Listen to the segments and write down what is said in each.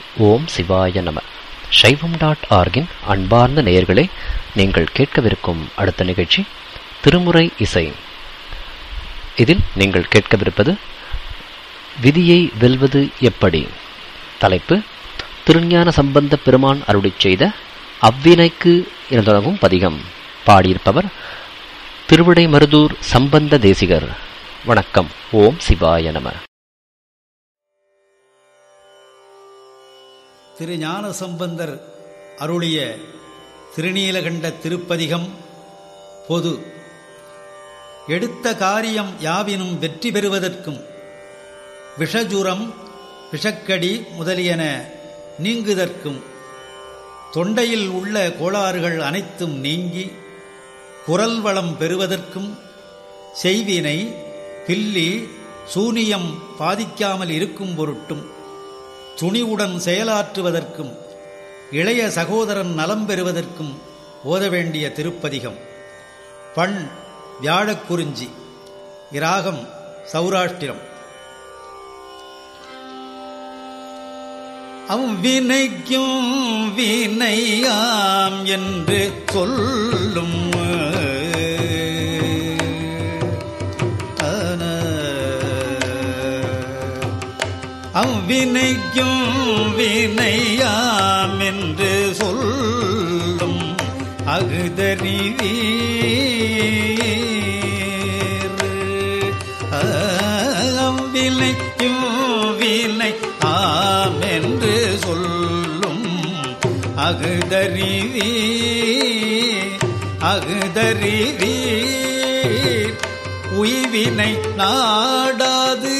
ஓம் சிவாய நம சைவம் டாட் ஆர்கின் அன்பார்ந்த நேயர்களே நீங்கள் கேட்கவிருக்கும் அடுத்த நிகழ்ச்சி திருமுறை இசை இதில் நீங்கள் கேட்கவிருப்பது விதியை வெல்வது எப்படி தலைப்பு திருஞான சம்பந்த பெருமான் அருளிச் செய்த அவ்வினைக்கு என தொடங்கும் பதிகம் பாடியிருப்பவர் திருவிடை மருதூர் சம்பந்த தேசிகர் வணக்கம் ஓம் சிவாய நம திரு ஞான சம்பந்தர் அருளிய திருநீலகண்ட திருப்பதிகம் பொது எடுத்த காரியம் யாவினும் வெற்றி பெறுவதற்கும் விஷஜுரம் விஷக்கடி முதலியன நீங்குதற்கும் தொண்டையில் உள்ள கோளாறுகள் அனைத்தும் நீங்கி குரல் வளம் பெறுவதற்கும் செய்வினை பில்லி சூனியம் பாதிக்காமல் இருக்கும் பொருட்டும் துணிவுடன் செயலாற்றுவதற்கும் இளைய சகோதரன் நலம் பெறுவதற்கும் ஓத வேண்டிய திருப்பதிகம் பண் வியாழக்குறிஞ்சி இராகம் சௌராஷ்டிரம் அவ்வினைக்கும் வினையாம் என்று சொல்லும் அவ்வினைக்கும் வினையாம் என்று சொல்லும் அகுதறிவீர் அவ்வினைக்கும் வினை ஆம் என்று சொல்லும் அகுதறிவி அகுதறிவி உய்வினை நாடாது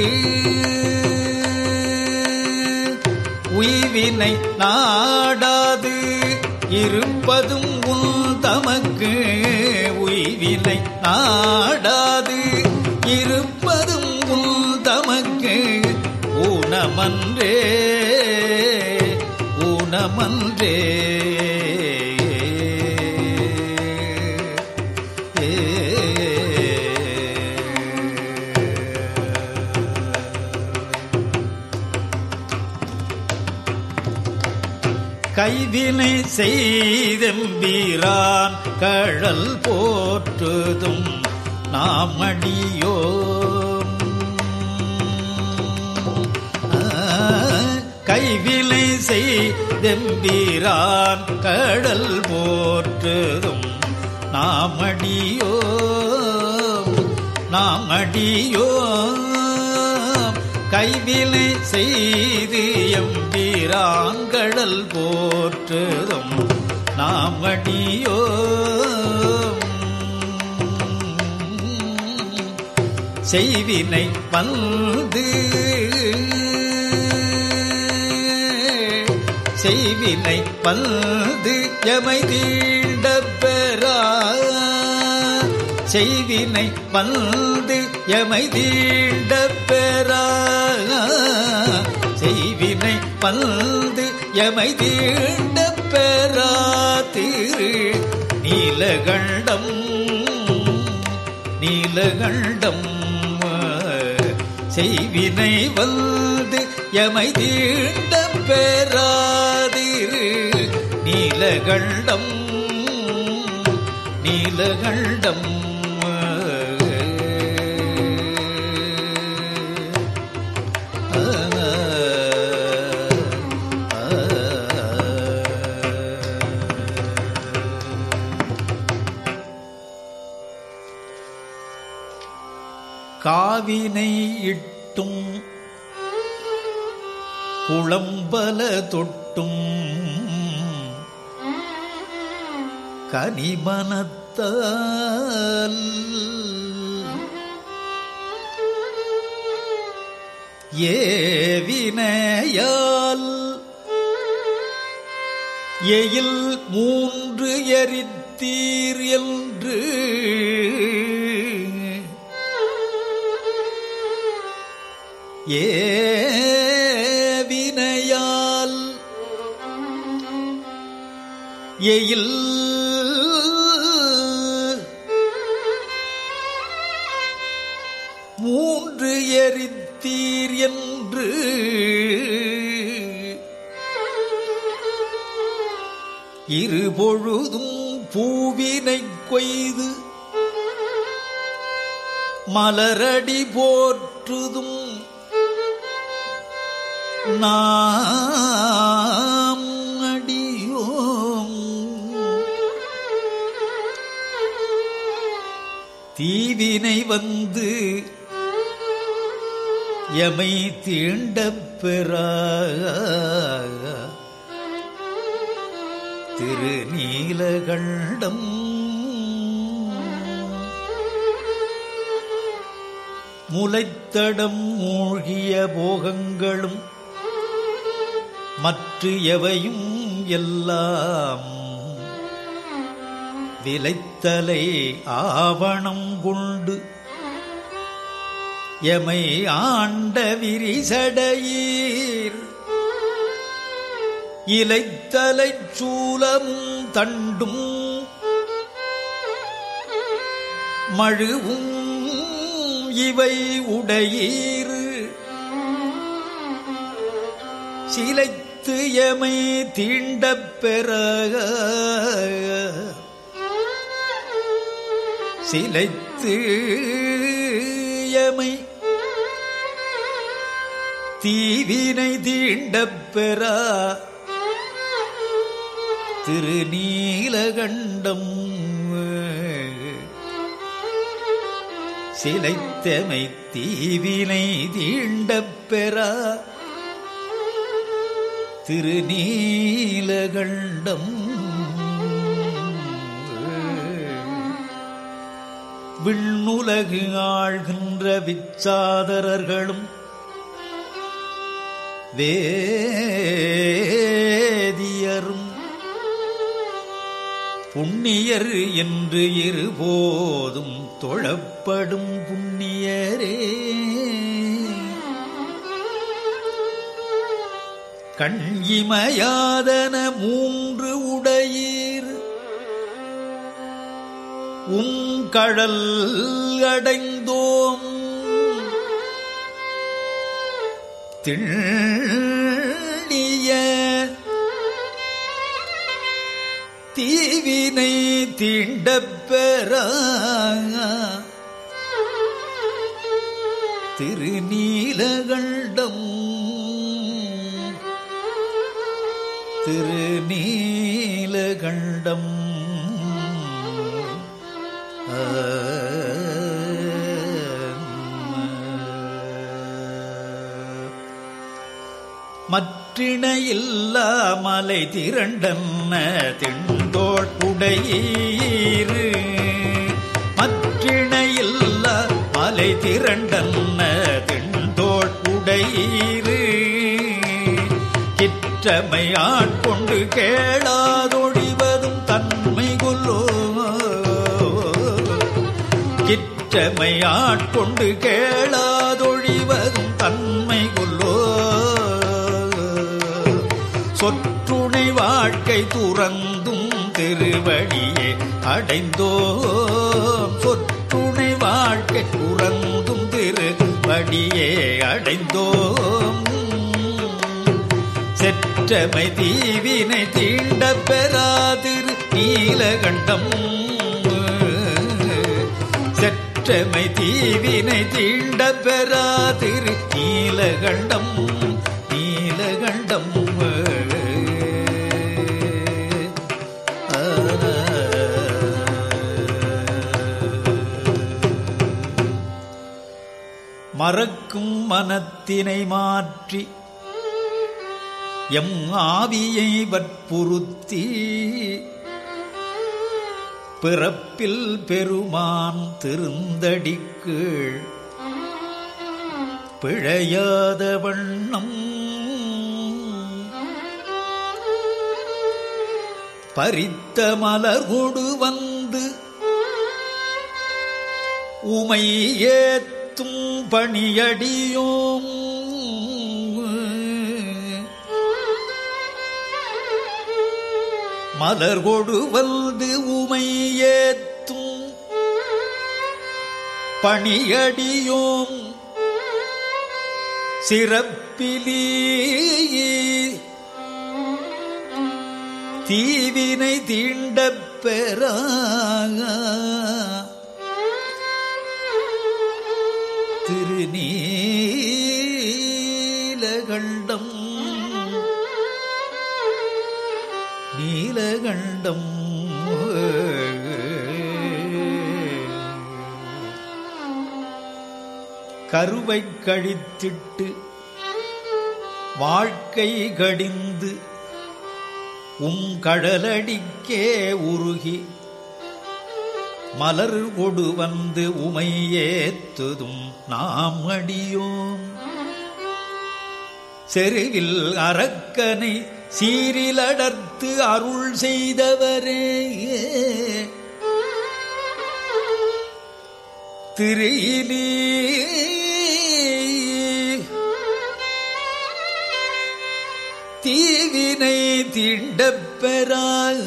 உய்வினை நாடாது இருப்பதும் உன் தமக்கு உய்வினை நாடாது இருப்பதும் உன் தமக்கு ஊனமன்றே ஊனமன்றே கைவினை செய்தெம்பீரான் கழல் போற்றுதும் நாமடியோ கைவிலை செய்தெம்பீரான் கடல் போற்றுதும் நாமடியோ நாமடியோ கைவிலை செய்து எம்பீராங்கடல் போற்றுதும் நாமடியோ செய்வினை வந்து செய்வினை வந்து எமை தீண்ட பெறா செய்வினை வந்து எமை தீண்ட பெறா செய்வினை வந்து எமை தீண்ட பெறா திரு நீலகண்டம் நீலகண்டம் செய்வினை வந்து எமை தீண்ட பெறாதிரு நீலகண்டம் நீலகண்டம் காவினை இட்டும் குளம்பல தொட்டும் கனிமனத்தால் ஏவினையால் எயில் மூன்று எரித்தீர் என்று ஏவினையால் எயில் மூன்று எரித்தீர் என்று இருபொழுதும் பூவினைக் கொய்து மலரடி போற்றுதும் நாம் அடியோம் தீவினை வந்து எமை தீண்டப் பெறா திருநீலகண்டம் முலைத்தடம் மூழ்கிய போகங்களும் மற்ற எவையும் எல்லாம் விலைத்தலை ஆவணம் கொண்டு எமை ஆண்ட விரிசடையீர் இலைத்தலைச் சூலமும் தண்டும் மழுவும் இவை உடையீர் சிலைத்து எமை தீண்டப் பெற சிலைத்து எமை தீவினை தீண்டப் பெறா திருநீலகண்டம் சிலைத்தமை தீவினை தீண்டப் பெறா திருநீலகண்டம் விண்ணுலகு ஆழ்கின்ற விச்சாதரர்களும் வேதியரும் புண்ணியர் என்று இருபோதும் தொழப்படும் புண்ணியரே கண்இமயாதன மூன்று உடையீர் உம் கடல் அடைந்தோம் திண்ணிய தீவினை தீண்டப் பெறா திருநீலகண்டம் திருநீலகண்டம் மற்றிணையில்லா மலை திரண்டன்ன திண்டோள் உடையீரு மற்றிணையில்லா மலை திரண்டன்ன திண்டோள் உடையீரு கிற்றமை ஆட்கொண்டு கேளாதொழிவதும் தன்மை கொல்லோ கிற்றமை ஆட்கொண்டு கேளாதொழிவதும் தன்மை கொல்லோ சொற்றுணை வாழ்க்கை துறந்தும் திருவடியே அடைந்தோம் சொற்றுணை வாழ்க்கை துறந்தும் திருவடியே அடைந்தோம் செற்றமை தீவினை தீண்ட பெறாதிரு நீலகண்டம் செற்றமை தீவினை தீண்ட பெறாதிரு நீலகண்டம் நீலகண்டம் மறக்கும் மனத்தினை மாற்றி எம் ஆவியை வற்புறுத்தி பிறப்பில் பெருமான் திருந்தடிக்கீழ் பிழையாத வண்ணம் பறித்த மலர்கொடு வந்து உமை ஏத்தும் பணியடியோம் மலர் கொடு வந்து உமை ஏத்தும் பணியடியோம் சிறப்பிலி தீவினை தீண்டப் பெறா திருநீலகண்டம் நீலகண்டம் கருவை கழித்திட்டு வாழ்க்கை கடிந்து உம் கடலடிக்கே உருகி மலர் கொடு வந்து உமையேத்துதும் நாம் அடியோம் செருவில் அரக்கனை சீரிலடர்த்து அருள் செய்தவரே திரையிலே தீவினை தீண்டப் பெறாக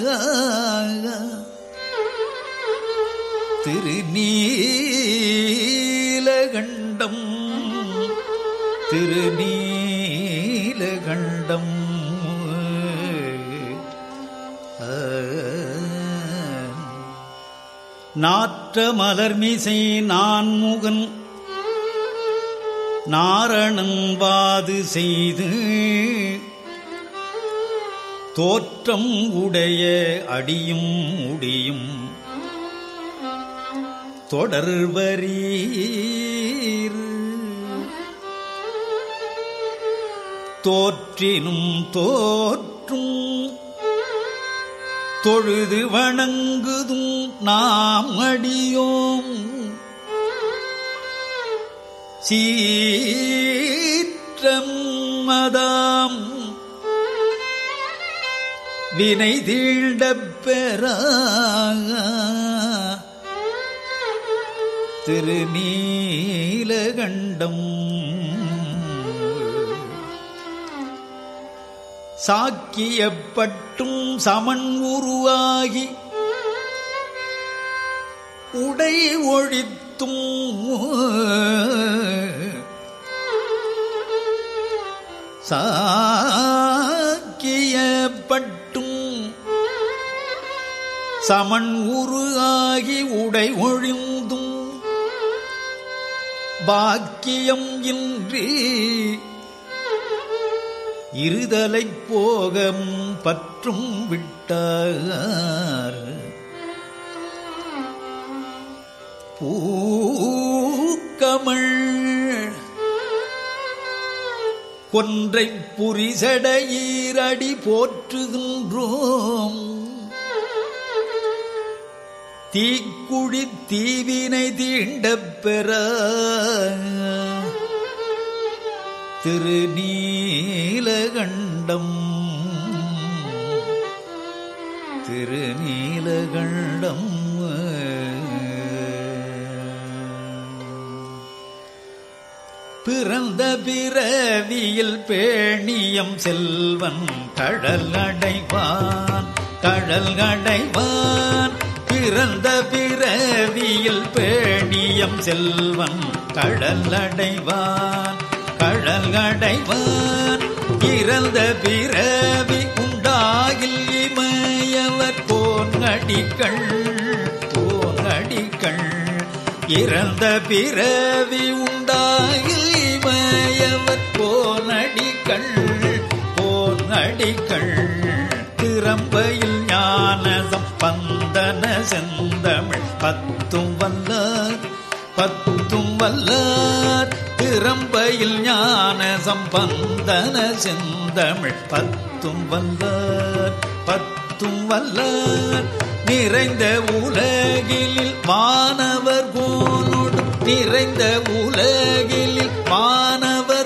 திருநீலகண்டம் திருநீலகண்டம் நாற்ற மலர்மிசை நான்முகன் நாரணன்வாது செய்து தோற்றம் உடைய அடியும் முடியும் தொடர்வரீர் தோற்றினும் தோற்றும் தொழுது வணங்குதும் நாம் அடியோம் சீற்றம் மதாம் வினை தீண்டப் பெறா திருநீலகண்டம் சாக்கியப்பட்டும் சமன் உருவாகி உடை ஒழித்தும் சாக்கியப்பட்டும் சமன் உரு ஆகி உடை ஒழிந்தும் பாக்கியம் இன்றி இருதலைப் போகம் பற்றும் விட்டார் பூக்கமள் கொன்றை புரிசடையீரடி போற்றுகின்றோம் தீக்குழி தீவினை தீண்டப் பெற திருநீலகண்டம் திருநீலகண்டம் பிறந்த பிறவியில் பேணியம் செல்வன் கடல் அடைவான் கடல் அடைவான் பிறந்த பிறவியில் பேணியம் செல்வன் கடல் அடைவான் கடல் அடைவான் இறந்த பிறவி உண்டாகில் இமயவர் போங்கடிகள் போங்கடிகள் இறந்த பிறவி உண்டாகில் இமயவர் போனடிகள் போனடிகள் திறம்பையில் ஞானசம் பந்தன செந்தமிழ் பத்தும் வல்லார் பத்தும் வல்லார் திறம்பையில் ஞான சம்பந்தன செந்தமிழ் பத்தும் வல்லார் பத்தும் வல்லார் நிறைந்த உலகில் வானவர் போனோடு நிறைந்த உலகில் வானவர்